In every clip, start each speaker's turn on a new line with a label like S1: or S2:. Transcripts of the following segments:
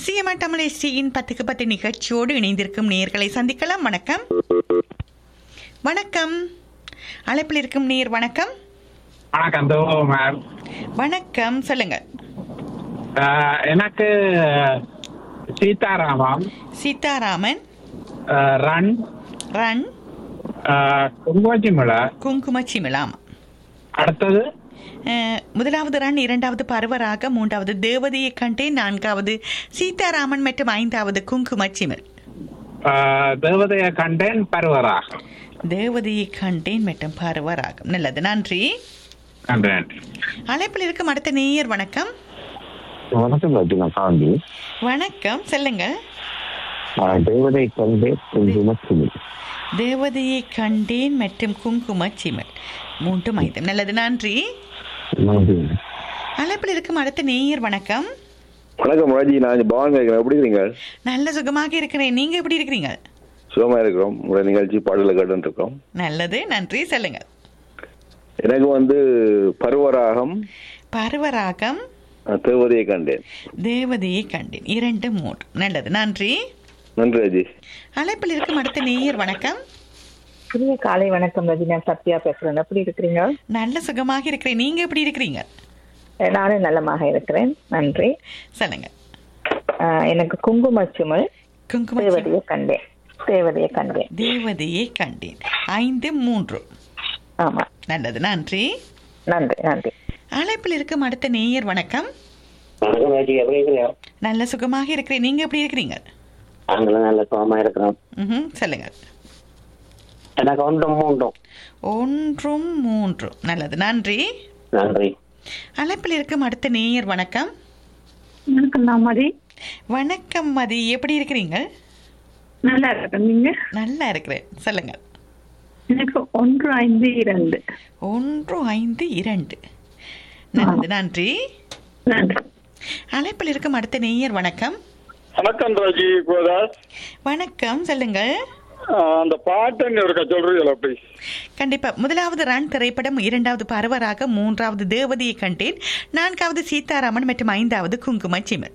S1: சிஎம்ஆ தமிழ் பத்துக்கு பத்து நிகழ்ச்சியோடு இணைந்திருக்கும் நேயர்களை சந்திக்கலாம் வணக்கம் வணக்கம் அழைப்பில் இருக்கும் நேர் வணக்கம்
S2: வணக்கம் தோ மேம்
S1: வணக்கம் சொல்லுங்க
S2: ஆஹ் எனக்கு சீதாராமம்
S1: சீதாராமன்
S2: ஆஹ் ரன்
S1: ரன்
S2: குங்குமச்சிமலை
S1: குங்கும சிமிலாம்
S2: அடுத்தது
S1: அஹ், முதலாவது ரன் இரண்டாவது பருவராக மூன்றாவது தேவதையை கண்டேன் நான்காவது சீதாராமன் மற்றும் ஐந்தாவது குங்கும சிமிழ்
S2: ஆஹ் தேவதைய கண்டேன் பருவராக
S1: தேவதையை கண்டேன் மற்றும் பருவராகம் நல்லது நன்றி
S2: நன்றி நன்றி
S1: அழைப்பில் இருக்கும் அடுத்த நேயர் வணக்கம்
S3: வணக்கம் ராஜு நான் சாந்தி
S1: வணக்கம் சொல்லுங்க
S3: நான் தேவதை கண்டு குங்குமச்சிமி
S1: தேவதையை கண்டேன் மற்றும் குங்கும சிமிழ் மூன்றும் ஐந்து நல்லது நன்றி
S3: நன்றி
S1: அழைப்பில் இருக்கும் அடுத்த நேயர் வணக்கம்
S4: வணக்கம் ராஜி நான் பவான் கேட்கிறேன் எப்படி இருக்கீங்க
S1: நல்ல சுகமாக இருக்கிறேன் நீங்க எப்படி இருக்கிறீங்க
S4: சுகமா இருக்கிறோம் உங்களோட நிகழ்ச்சி பாடல கேட்டு இருக்கோம்
S1: நல்லது நன்றி சொல்லுங்க
S4: எனக்கு வந்து பருவராகம்
S1: பருவராகம்
S4: அஹ், தேவதையை கண்டேன்
S1: தேவதையை கண்டேன் இரண்டு மூன்று நல்லது நன்றி
S4: நன்றி ராஜி
S1: அழைப்பில் இருக்கும் அடுத்த நேயர் வணக்கம்
S5: புதிய காலை வணக்கம் ரஜினா சத்யா பேசுறேன் எப்படி இருக்கிறீங்க
S1: நல்ல சுகமாக இருக்கிறேன் நீங்க எப்படி இருக்கிறீங்க
S5: அஹ் நானும் நலமாக இருக்கிறேன் நன்றி
S1: சொல்லுங்க
S5: அஹ் எனக்கு குங்குமச்சுமல்
S1: குங்கும
S5: தேவதையை கண்டேன் தேவதையை கண்டேன்
S1: தேவதையை கண்டேன் ஐந்து மூன்று
S5: ஆமா
S1: நல்லது நன்றி
S5: நன்றி நன்றி
S1: அழைப்பில் இருக்கும் அடுத்த நேயர் வணக்கம்
S6: வணக்கம் ராஜி எப்படி இருக்கிறீங்க
S1: நல்ல சுகமாக இருக்கிறேன் நீங்க எப்படி இருக்கிறீங்க
S6: நாங்களும் நல்ல சுகமா இருக்கிறோம்
S1: ம்ஹும், சொல்லுங்க
S6: எனக்கு ஒன்றும் மூன்றும்
S1: ஒன்றும் மூன்றும் நல்லது நன்றி
S6: நன்றி
S1: அழைப்பில் இருக்கும் அடுத்த நேயர் வணக்கம்
S7: வணக்கம் நான் மதி
S1: வணக்கம் மதி எப்படி இருக்கிறீங்க
S7: நல்லா இருக்கேன் நீங்க
S1: நல்லா இருக்கிறேன் சொல்லுங்க
S7: எனக்கு ஒன்று ஐந்து இரண்டு
S1: ஒன்று ஐந்து இரண்டு நல்லது நன்றி
S7: நன்றி
S1: அழைப்பில் இருக்கும் அடுத்த நேயர் வணக்கம்
S8: வணக்கம் ராஜி கோதாஸ்
S1: வணக்கம் சொல்லுங்கள்
S8: ஆஹ் அந்த பாட்டுன்னு இருக்கா சொல்றீங்களா ப்ளீஸ்
S1: கண்டிப்பா முதலாவது ரன் திரைப்படம் இரண்டாவது பருவராக மூன்றாவது தேவதையை கண்டேன் நான்காவது சீதாராமன் மற்றும் ஐந்தாவது குங்கும சிமிழ்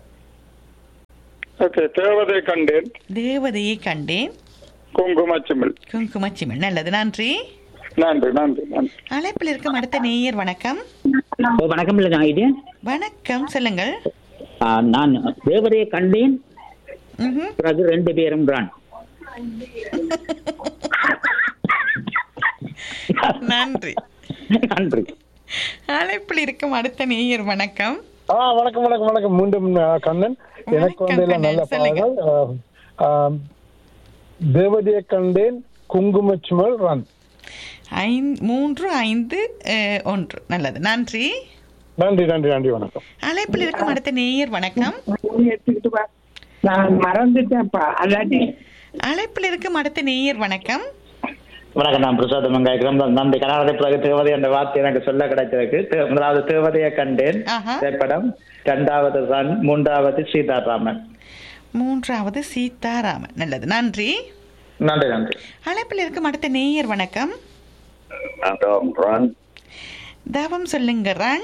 S8: ஓகே தேவதை கண்டேன்
S1: தேவதையை கண்டேன்
S8: குங்குமச்சிமிழ்
S1: குங்கும சிமிழ் நல்லது நன்றி
S8: நன்றி நன்றி நன்றி
S1: அழைப்பில் இருக்கும் அடுத்த நேயர் வணக்கம்
S6: ஓ, வணக்கம் இல்லை ஐடியன்
S1: வணக்கம் சொல்லுங்கள்
S6: நான் தேவதையை கண்டேன்
S1: ம்ஹும்.
S6: பிறகு ரெண்டு பேரும் ரான்
S1: நன்றி
S6: நன்றி
S9: அழைப்பில் இருக்கும் அடுத்த நேயர் வணக்கம்
S10: ஆ வணக்கம் வணக்கம் வணக்கம் மீண்டும் ஆ, கண்ணன் எனக்கு வந்து எல்லாம் நல்ல
S9: சொல்லுங்க.
S10: பாடல் ஆ, ஆ, தேவதையை கண்டேன் குங்குமச்சுமல் ரன்
S9: ஐந்து மூன்று ஐந்து அஹ், ஒன்று நல்லது நன்றி
S10: நன்றி நன்றி நன்றி வணக்கம்
S9: அழைப்பில் இருக்கும் அடுத்த நேயர் வணக்கம்
S7: எடுத்துக்கிட்டு வா நான் மறந்துட்டேன்ப்பா அல்லாட்டி
S9: அழைப்பில் இருக்கும் அடுத்த நேயர் வணக்கம்
S6: வணக்கம் நான் பிரசாதம் வெங்காயக்கிறோம் நம்பி கனடாத பிறகு தேவதை என்ற வார்த்தை எனக்கு சொல்ல கிடைச்சிருக்கு தே- முதலாவது தேவதையை கண்டேன்
S9: ஆஹா.
S6: திரைப்படம் இரண்டாவது ரன் மூன்றாவது சீதாராமன்
S9: மூன்றாவது சீதாராமன் நல்லது நன்றி
S6: நன்றி நன்றி
S9: அழைப்பில் இருக்கும் அடுத்த நேயர் வணக்கம்
S3: ரன்
S9: தவம் சொல்லுங்க ரன்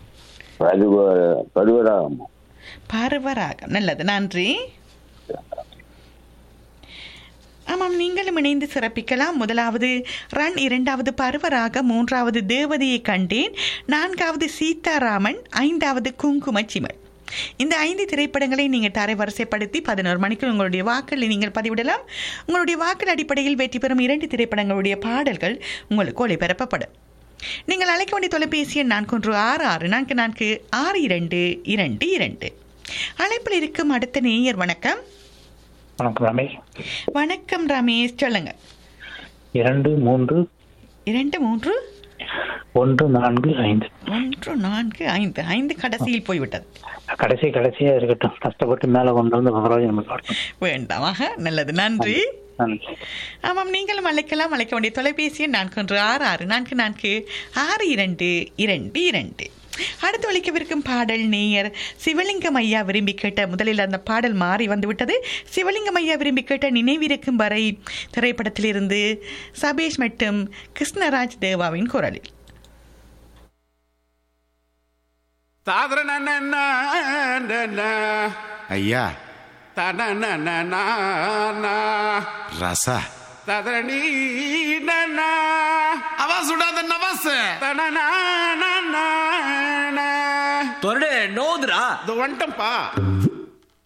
S3: பருவராகம்
S9: பருவராகம் நல்லது நன்றி ஆமாம் நீங்களும் இணைந்து சிறப்பிக்கலாம் முதலாவது ரன் இரண்டாவது பருவராக மூன்றாவது தேவதையை கண்டேன் நான்காவது சீதாராமன் ஐந்தாவது குங்கும சிமல் இந்த ஐந்து திரைப்படங்களை நீங்கள் தரை வரிசைப்படுத்தி பதினோரு மணிக்கு உங்களுடைய வாக்களை நீங்கள் பதிவிடலாம் உங்களுடைய வாக்கள் அடிப்படையில் வெற்றி பெறும் இரண்டு திரைப்படங்களுடைய பாடல்கள் உங்களுக்கு ஒளிபரப்பப்படும் நீங்கள் அழைக்க வேண்டிய தொலைபேசி எண் நான்கு ஒன்று ஆறு ஆறு நான்கு நான்கு ஆறு இரண்டு இரண்டு இரண்டு அழைப்பில் இருக்கும் அடுத்த நேயர் வணக்கம்
S11: வணக்கம் ரமேஷ்
S9: வணக்கம் ரமேஷ் சொல்லுங்க
S11: இரண்டு மூன்று
S9: இரண்டு மூன்று
S11: ஒன்று நான்கு ஐந்து
S9: ஒன்று நான்கு ஐந்து ஐந்து கடைசியில் போய்விட்டது
S11: கடைசி கடைசியா இருக்கட்டும் கஷ்டப்பட்டு மேல கொண்டு வந்து பிரயோஜனம் இருக்கட்டும்
S9: வேண்டாமாக நல்லது நன்றி
S11: நன்றி
S9: ஆமாம் நீங்களும் அழைக்கலாம் அழைக்க வேண்டிய தொலைபேசி எண் நான்கு ஒன்று ஆறு ஆறு நான்கு நான்கு ஆறு இரண்டு இரண்டு இரண்டு அடுத்து ஒழிக்கவிருக்கும் பாடல் நேயர் சிவலிங்கம் ஐயா விரும்பி கேட்ட முதலில் அந்த பாடல் மாறி வந்துவிட்டது சிவலிங்கம் ஐயா விரும்பி கேட்ட நினைவிருக்கும் வரை திரைப்படத்திலிருந்து சபேஷ் மற்றும் கிருஷ்ணராஜ் தேவாவின் குரலில்
S12: தாதர ஐயா
S13: தனனனனா
S12: ரசா
S13: ததரணி நனா
S12: அவா சுடாத நவாஸ்
S13: தனனா
S14: தொரடு நோதுரா
S13: இது வந்துட்டம்பா